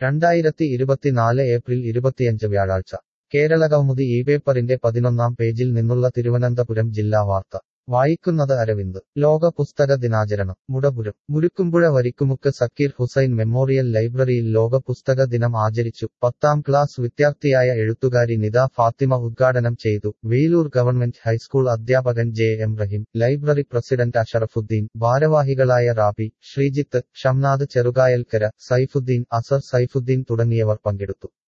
രണ്ടായിരത്തി ഇരുപത്തിനാല് ഏപ്രിൽ ഇരുപത്തിയഞ്ച് വ്യാഴാഴ്ച കേരളകൗമുദി ഈ പേപ്പറിന്റെ പതിനൊന്നാം പേജിൽ നിന്നുള്ള തിരുവനന്തപുരം ജില്ലാ വാർത്ത വായിക്കുന്നത് അരവിന്ദ് ലോക പുസ്തക ദിനാചരണം മുടപുരം മുരുക്കുമ്പുഴ വരിക്കുമുക്ക് സക്കീർ ഹുസൈൻ മെമ്മോറിയൽ ലൈബ്രറിയിൽ ലോക പുസ്തക ദിനം ആചരിച്ചു പത്താം ക്ലാസ് വിദ്യാർത്ഥിയായ എഴുത്തുകാരി നിത ഫാത്തിമ ഉദ്ഘാടനം ചെയ്തു വേലൂർ ഗവൺമെന്റ് ഹൈസ്കൂൾ അധ്യാപകൻ J M Rahim library president Asharafuddin ഭാരവാഹികളായ റാബി ശ്രീജിത്ത് ഷംനാദ് ചെറുകായൽക്കര സൈഫുദ്ദീൻ അസർ സൈഫുദ്ദീൻ തുടങ്ങിയവർ പങ്കെടുത്തു